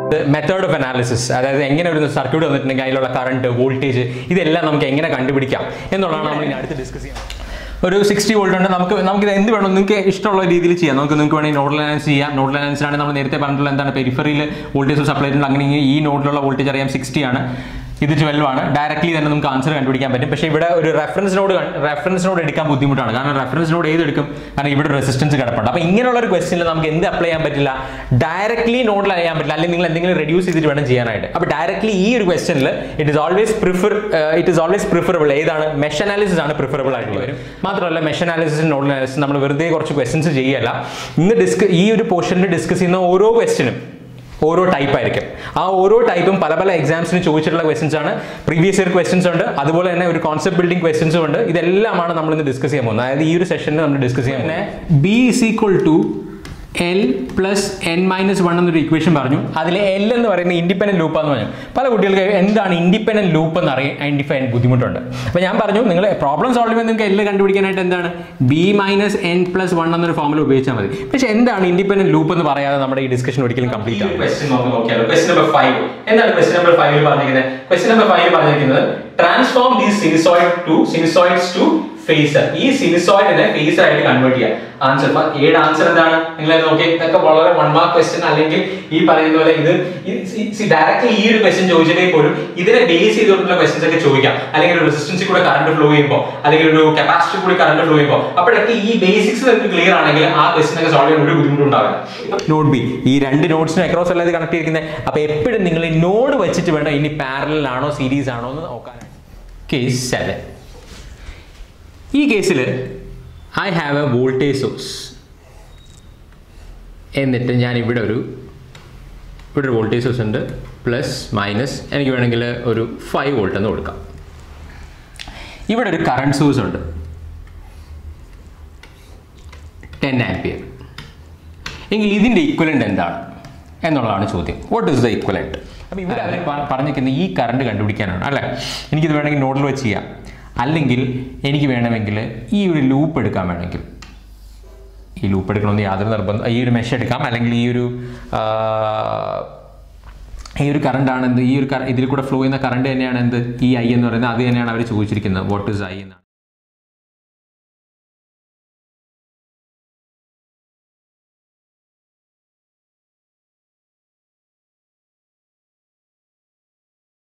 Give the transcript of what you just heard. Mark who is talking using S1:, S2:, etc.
S1: method of analysis അതായത് എങ്ങനെ ഒരു സർക്യൂട്ട് വന്നിട്ടുണ്ടെങ്കിൽ അതിലുള്ള കറണ്ട് വോൾട്ടേജ് ഇതെല്ലാം നമുക്ക് എങ്ങനെ കണ്ടുപിടിക്കാം എന്നുള്ളതാണ് നമ്മൾ ഇനി അടുത്ത് ഡിസ്കസ് ചെയ്യാം ഒരു സിക്സ്റ്റി വോൾട്ട് ഉണ്ട് നമുക്ക് നമുക്ക് ഇത് എന്ത് വേണം നിങ്ങൾക്ക് ഇഷ്ടമുള്ള രീതിയിൽ ചെയ്യാം നമുക്ക് നിങ്ങൾക്ക് വേണമെങ്കിൽ നോഡൽ അനാലിസിസ് ചെയ്യാം നോഡൽ അനാലിസിസ് നമ്മൾ നേരത്തെ പറഞ്ഞിട്ടുള്ള എന്താണ് പെരിഫറിയിൽ വോൾട്ടേജ് സപ്ലൈ ചെയ്യുന്നത് അങ്ങനെ ഇങ്ങനെ ഈ നോഡിലുള്ള വോൾട്ടേജ് അറിയാം സിക്സ്റ്റി ആണ് ഇത് ട്വൽവ് ആണ് ഡയറക്റ്റ്ലി തന്നെ നമുക്ക് ആൻസർ കണ്ടുപിടിക്കാൻ പറ്റും പക്ഷേ ഇവിടെ ഒരു റെഫറൻസ് നോഡ് റെഫറൻസ് നോഡ് എടുക്കാൻ ബുദ്ധിമുട്ടാണ് കാരണം റെഫറൻസ് നോഡ് ഏത് എടുക്കും കാരണം ഇവിടെ റെസിസ്റ്റൻസ് കിടപ്പുണ്ട് അപ്പോൾ ഇങ്ങനെയുള്ള ഒരു ക്വസ്റ്റിനിൽ നമുക്ക് എന്ത് അപ്ലൈ ചെയ്യാൻ പറ്റില്ല ഡയറക്ട്ലി നോഡിൽ ചെയ്യാൻ പറ്റില്ല അല്ലെങ്കിൽ നിങ്ങൾ എന്തെങ്കിലും റെഡ്യൂസ് ചെയ്തിട്ട് വേണം ചെയ്യാനായിട്ട് അപ്പോൾ ഡയറക്ട്ലി ഈ ഒരു ക്വസ്റ്റിനിൽ it is always prefer it is always preferable ഏതാണ് മെഷ് അനാലിസിസ് ആണ് പ്രിഫറബിൾ ആയിട്ട് വരും മാത്രമല്ല മെഷ് അനാലിസിസ് നോഡൽ അനാലിസിസ് നമ്മൾ വെറുതെ കുറച്ച് ക്വസ്റ്റൻസ് ചെയ്യല്ല ഇന്ന് ഡിസ്ക ഈ ഒരു പോർഷനിൽ ഡിസ്കസ് ചെയ്യുന്ന ഓരോ ക്വസ്റ്റിനും ഓരോ ടൈപ്പ് ആയിരിക്കും ആ ഓരോ ടൈപ്പും പല പല എക്സാംസിന് ചോദിച്ചിട്ടുള്ള ക്വസ്റ്റൻസ് ആണ് പ്രീവിയസ് ഇയർ ക്വസ്റ്റൻസ് ഉണ്ട് അതുപോലെ തന്നെ ഒരു കോൺസെപ്റ്റ് ബിൽഡിംഗ് ക്വസ്റ്റൻസും ഉണ്ട് ഇതെല്ലാമാണ് നമ്മൾ ഇന്ന് ഡിസ്കസ് ചെയ്യാൻ പോകുന്നത് അതായത് ഈ ഒരു സെഷനിൽ നമ്മൾ ഡിസ്കസ് ചെയ്യാൻ പിന്നെ B is equal to L plus N minus one എന്നൊരു ഇക്വേഷൻ പറഞ്ഞു അതിൽ എൽ എന്ന് പറയുന്നത് ഇൻഡിപെൻഡന്റ് ലൂപ്പ് എന്ന് പറഞ്ഞു പല കുട്ടികൾക്ക് എന്താണ് ഇൻഡിപെൻഡന്റ് ലൂപ്പ് എന്ന് അറിയാൻ ഐഡന്റിഫൈ ചെയ്യാൻ ബുദ്ധിമുട്ടുണ്ട് അപ്പോൾ ഞാൻ പറഞ്ഞു നിങ്ങൾ പ്രോബ്ലം സോൾവ് ചെയ്യുമ്പോൾ നിങ്ങൾക്ക് എൽ കണ്ടുപിടിക്കാനായിട്ട് എന്താണ് B minus N plus one എന്നൊരു ഫോമിൽ ഉപയോഗിച്ചാൽ മതി പക്ഷേ എന്താണ് ഇൻഡിപെൻഡന്റ് ലൂപ്പ് എന്ന് പറയാതെ നമ്മുടെ ഈ ഡിസ്കഷൻ ഒരിക്കലും കംപ്ലീറ്റ് ആവും ക്വസ്റ്റ്യൻ നമുക്ക് നോക്കിയാലോ ക്വസ്റ്റ്യൻ നമ്പർ ഫൈവ് എന്താണ് ക്വസ്റ്റ്യൻ നമ്പർ ഫൈവിൽ പറഞ്ഞിരിക്കുന്നത് ക്വസ്റ്റ്യൻ നമ്പർ ഫൈവിൽ പറഞ്ഞിരിക്കുന്നത് transform the sinusoid to sinusoids to phasor ഈ സിനിസോയിഡിനെ ഫേസർ ആയിട്ട് കൺവേർട്ട് ചെയ്യാം ആൻസർ ഏഴ് ആൻസർ എന്താണ് നിങ്ങൾ നോക്കി ഇതൊക്കെ വളരെ വൺ മാർക്ക് ക്വസ്റ്റ്യൻ അല്ലെങ്കിൽ ഈ പറയുന്ന പോലെ ഇത് ഡയറക്റ്റ്ലി ഈ ഒരു ക്വസ്റ്റ്യൻ ചോദിച്ചിട്ടേ പോലും ഇതിനെ ബേസ് ചെയ്തിട്ടുള്ള ക്വസ്റ്റ്യൻസ് ഒക്കെ ചോദിക്കാം അല്ലെങ്കിൽ ഒരു റെസിസ്റ്റൻസിൽ കൂടെ കറണ്ട് ഫ്ലോ ചെയ്യുമ്പോൾ അല്ലെങ്കിൽ ഒരു കപ്പാസിറ്റി കൂടി കറണ്ട് ഫ്ലോ ചെയ്യുമ്പോൾ അപ്പോഴൊക്കെ ഈ ബേസിക്സ് നിങ്ങൾക്ക് ക്ലിയർ ആണെങ്കിൽ ആ ക്വസ്റ്റ്യൻ ഒക്കെ സോൾവ് ചെയ്യാൻ ഒരു ബുദ്ധിമുട്ടുണ്ടാവില്ല നോട്ട് ബി ഈ രണ്ട് നോട്ട്സിന് അക്രോസ് അല്ലാതെ കണക്ട് ചെയ്തിരിക്കുന്നത് അപ്പൊ എപ്പോഴും നിങ്ങൾ ഈ നോഡ് വെച്ചിട്ട് വേണം ഇനി പാരലൽ ആണോ സീരീസ് ആണോ എന്ന് നോക്കാനായിട്ട് കേസ് സെവൻ ഈ കേസിൽ I have a voltage source എന്നിട്ട് ഞാൻ ഇവിടെ ഒരു ഇവിടെ ഒരു വോൾട്ടേജ് സോഴ്സ് ഉണ്ട് പ്ലസ് മൈനസ് എനിക്ക് വേണമെങ്കിൽ ഒരു ഫൈവ് വോൾട്ട് എന്ന് കൊടുക്കാം ഇവിടെ ഒരു കറണ്ട് സോഴ്സ് ഉണ്ട് ടെൻ ആംപിയർ എങ്കിൽ ഇതിൻ്റെ ഇക്വലൻ്റ് എന്താണ് എന്നുള്ളതാണ് ചോദ്യം വാട്ട് ഇസ് ദ ഇക്വലൻ്റ് അപ്പോൾ ഇവിടെ അവർ പറഞ്ഞിരിക്കുന്നത് ഈ കറണ്ട് കണ്ടുപിടിക്കാനാണ് അല്ലേ എനിക്കിത് വേണമെങ്കിൽ നോഡിൽ വെച്ച് ചെയ്യാം അല്ലെങ്കിൽ എനിക്ക് വേണമെങ്കിൽ ഈ ഒരു ലൂപ്പ് എടുക്കാൻ വേണമെങ്കിൽ ഈ ലൂപ്പ് എടുക്കണമെന്ന് യാതൊരു നിർബന്ധം ഈ ഒരു മെഷ് എടുക്കാം അല്ലെങ്കിൽ ഈ ഒരു ആ, ഈ ഒരു കറണ്ട് ആണ് എന്ത് ഈ ഒരു കറ- ഇതിൽ കൂടെ ഫ്ലോ ചെയ്യുന്ന കറണ്ട് തന്നെയാണ് എന്ത് ഈ ഐ എന്ന് പറയുന്നത് അത് തന്നെയാണ് അവർ ചോദിച്ചിരിക്കുന്നത് വാട്ട് ഇസ് ഐ എന്നാണ്